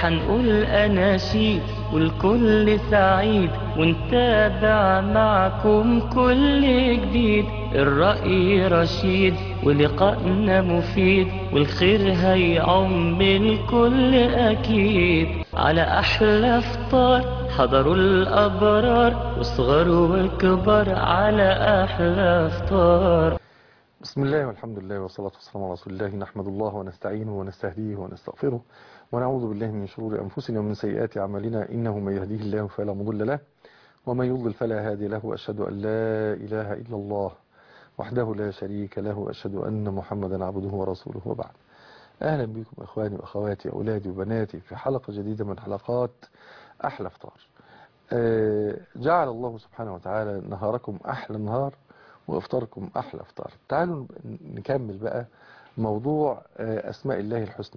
حنقول أناشيد والكل سعيد ونتابع معكم كل جديد الرأي رشيد ولقائنا مفيد والخير هيعم الكل أكيد على أحلى فطار حضروا الأبرار وصغر وكبر على أحلى فطار بسم الله والحمد لله والصلاة والسلام على رسول الله نحمد الله ونستعينه ونستهديه ونستغفره ونعوذ بالله من شرور أنفسنا ومن سيئات أعمالنا إنه من يهديه الله فلا مضل له ومن يضلل فلا هادي له وأشهد أن لا إله إلا الله وحده لا شريك له وأشهد أن محمدا عبده ورسوله وبعد أهلا بكم أخواني وأخواتي أولادي وبناتي في حلقة جديدة من حلقات أحلى فطار أه جعل الله سبحانه وتعالى نهاركم أحلى نهار وإفطاركم أحلى إفطار تعالوا نكمل بقى موضوع أسماء الله الحسنى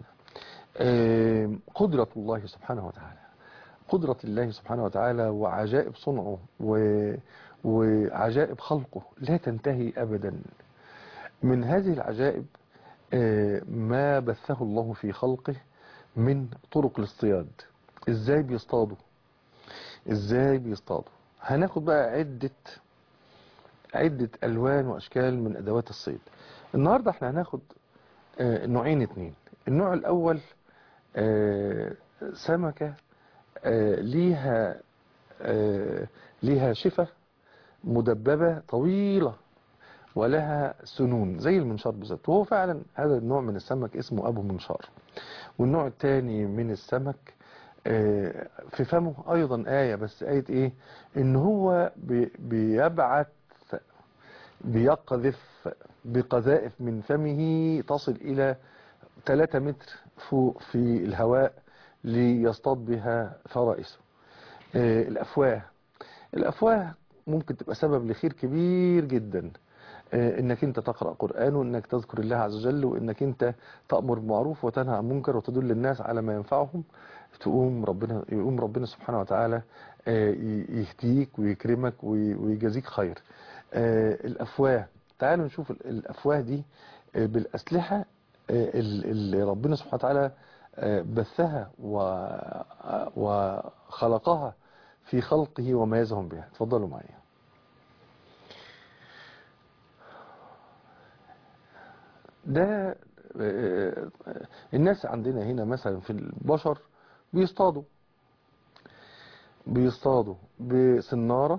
قدرة الله سبحانه وتعالى قدرة الله سبحانه وتعالى وعجائب صنعه و... وعجائب خلقه لا تنتهي أبدا من هذه العجائب ما بثه الله في خلقه من طرق الاصطياد ازاي بيصطادوا ازاي بيصطادوا هناخد بقى عدة عدة ألوان وأشكال من أدوات الصيد النهاردة احنا هناخد اه نوعين اتنين النوع الأول اه سمكة اه ليها ليها شفة مدببة طويلة ولها سنون زي المنشار بالذات وهو فعلا هذا النوع من السمك اسمه أبو منشار والنوع الثاني من السمك في فمه أيضا آية بس آية إيه إن هو بيبعث بيقذف بقذائف من فمه تصل إلى 3 متر فوق في الهواء ليصطاد بها فرائسه الأفواه الأفواه ممكن تبقى سبب لخير كبير جدا انك انت تقرأ قرآن وانك تذكر الله عز وجل وانك انت تأمر بالمعروف وتنهى عن المنكر وتدل الناس على ما ينفعهم تقوم ربنا يقوم ربنا سبحانه وتعالى يهديك ويكرمك ويجازيك خير الأفواه تعالوا نشوف الأفواه دي بالأسلحة اللي ربنا سبحانه وتعالى بثها وخلقها في خلقه وميزهم بها تفضلوا معي ده الناس عندنا هنا مثلا في البشر بيصطادوا بيصطادوا بسنارة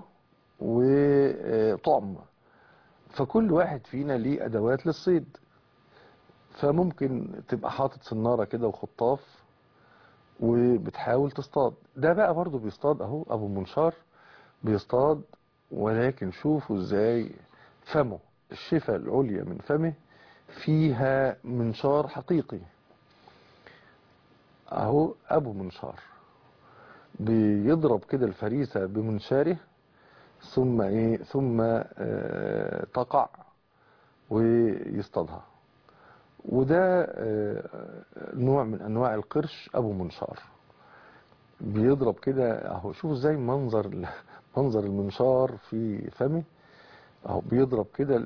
وطعم فكل واحد فينا ليه أدوات للصيد فممكن تبقى حاطط سنارة كده وخطاف وبتحاول تصطاد ده بقى برضو بيصطاد اهو ابو منشار بيصطاد ولكن شوفوا ازاي فمه الشفة العليا من فمه فيها منشار حقيقي اهو ابو منشار بيضرب كده الفريسة بمنشاره ثم ايه ثم آه تقع ويصطادها وده آه نوع من انواع القرش ابو منشار بيضرب كده اهو شوفوا ازاي منظر منظر المنشار في فمه اهو بيضرب كده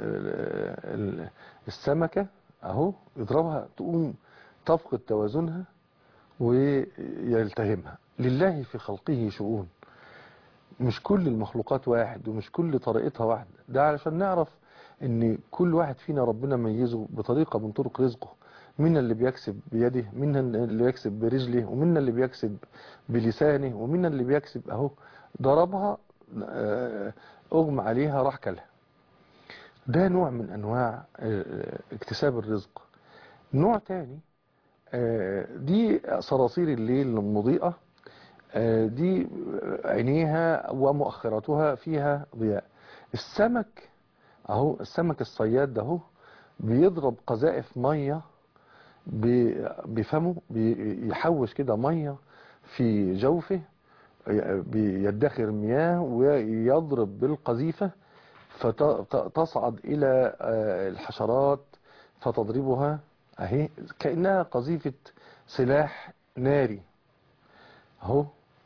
السمكة اهو يضربها تقوم تفقد توازنها ويلتهمها لله في خلقه شؤون مش كل المخلوقات واحد ومش كل طريقتها واحدة ده علشان نعرف ان كل واحد فينا ربنا ميزه بطريقة من طرق رزقه منا اللي بيكسب بيده منا اللي بيكسب برجله ومنا اللي بيكسب بلسانه ومنا اللي بيكسب اهو ضربها اغمى عليها راح كلها ده نوع من انواع اكتساب الرزق نوع تاني دي صراصير الليل المضيئة دي عينيها ومؤخراتها فيها ضياء السمك اهو السمك الصياد ده اهو بيضرب قذائف مية بفمه بيحوش كده مية في جوفه بيدخر مياه ويضرب بالقذيفة فتصعد إلى الحشرات فتضربها اهي كأنها قذيفة سلاح ناري اهو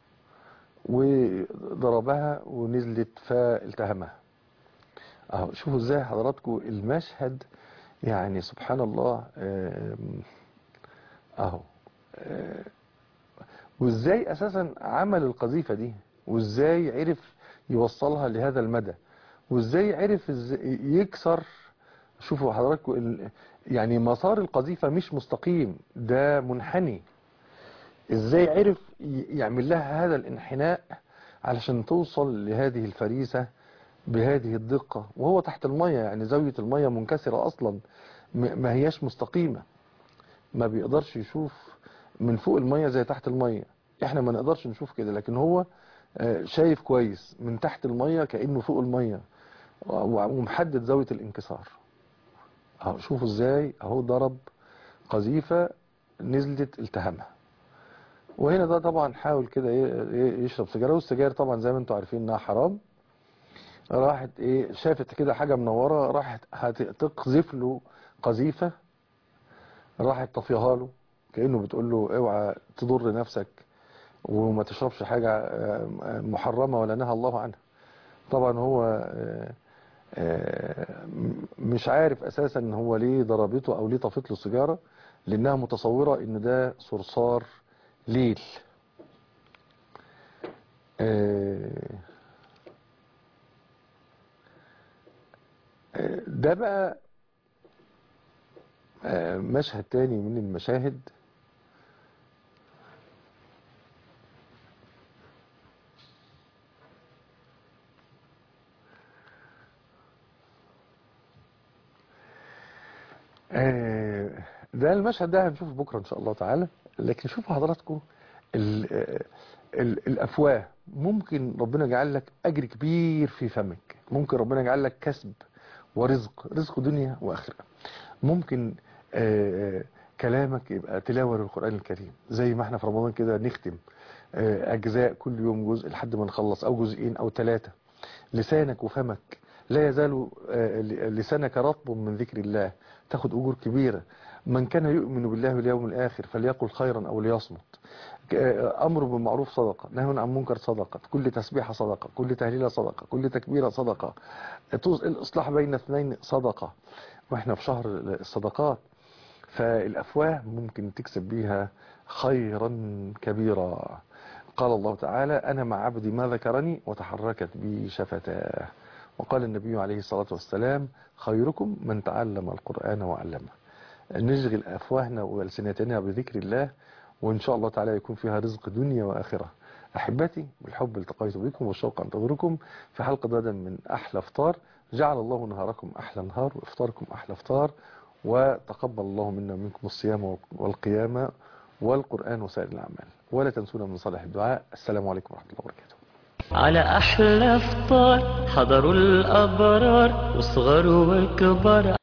وضربها ونزلت فالتهمها اهو شوفوا ازاي حضراتكم المشهد يعني سبحان الله آم، اهو آه، وازاي اساسا عمل القذيفة دي وازاي عرف يوصلها لهذا المدى وازاي عرف إزاي يكسر شوفوا حضراتكم ال- يعني مسار القذيفة مش مستقيم ده منحني ازاي عرف ي- يعمل لها هذا الانحناء علشان توصل لهذه الفريسة بهذه الدقة وهو تحت المية يعني زاوية المية منكسرة اصلا م- ما هياش مستقيمة ما بيقدرش يشوف من فوق المية زي تحت المية احنا ما نقدرش نشوف كده لكن هو آه، شايف كويس من تحت المية كأنه فوق المية و- ومحدد زاوية الانكسار اهو شوفوا ازاي اهو ضرب قذيفة نزلت التهمها وهنا ده طبعا حاول كده ي- ي- يشرب سيجاره والسجاير طبعا زي ما انتم عارفين انها حرام راحت ايه شافت كده حاجه منوره راحت هتقذف له قذيفه راحت طفيها له كانه بتقول له اوعى تضر نفسك وما تشربش حاجه آه، آه، محرمه ولا نهى الله عنها طبعا هو آه، آه، م- مش عارف اساسا ان هو ليه ضربته او ليه طفت له السيجاره لانها متصوره ان ده صرصار ليل آه، آه، ده بقى آه، مشهد تاني من المشاهد آه، ده المشهد ده هنشوفه بكرة إن شاء الله تعالى لكن شوفوا حضراتكم ال- آه، ال- الأفواه ممكن ربنا يجعل لك أجر كبير في فمك ممكن ربنا يجعل لك كسب ورزق رزق دنيا وآخرة ممكن آه، كلامك يبقى تلاوة للقرآن الكريم زي ما احنا في رمضان كده نختم آه، أجزاء كل يوم جزء لحد ما نخلص أو جزئين أو ثلاثة لسانك وفمك لا يزال آه، لسانك رطب من ذكر الله تاخد أجور كبيرة من كان يؤمن بالله واليوم الآخر فليقل خيرا أو ليصمت آه، أمر بالمعروف صدقة نهي عن منكر صدقة كل تسبيحة صدقة كل تهليلة صدقة كل تكبيرة صدقة توز- الإصلاح بين اثنين صدقة وإحنا في شهر الصدقات فالأفواه ممكن تكسب بيها خيرا كبيرا قال الله تعالى أنا مع عبدي ما ذكرني وتحركت بي شفتاه وقال النبي عليه الصلاة والسلام خيركم من تعلم القرآن وعلمه نشغل أفواهنا وألسنتنا بذكر الله وإن شاء الله تعالى يكون فيها رزق دنيا وآخرة أحبتي بالحب التقيت بكم والشوق أنتظركم في حلقة غدا من أحلى فطار جعل الله نهاركم أحلى نهار وإفطاركم أحلى فطار وتقبل الله منا ومنكم الصيام والقيام والقرآن وسائر الأعمال ولا تنسونا من صالح الدعاء السلام عليكم ورحمة الله وبركاته على أحلى فطار حضروا الأبرار وصغر وكبار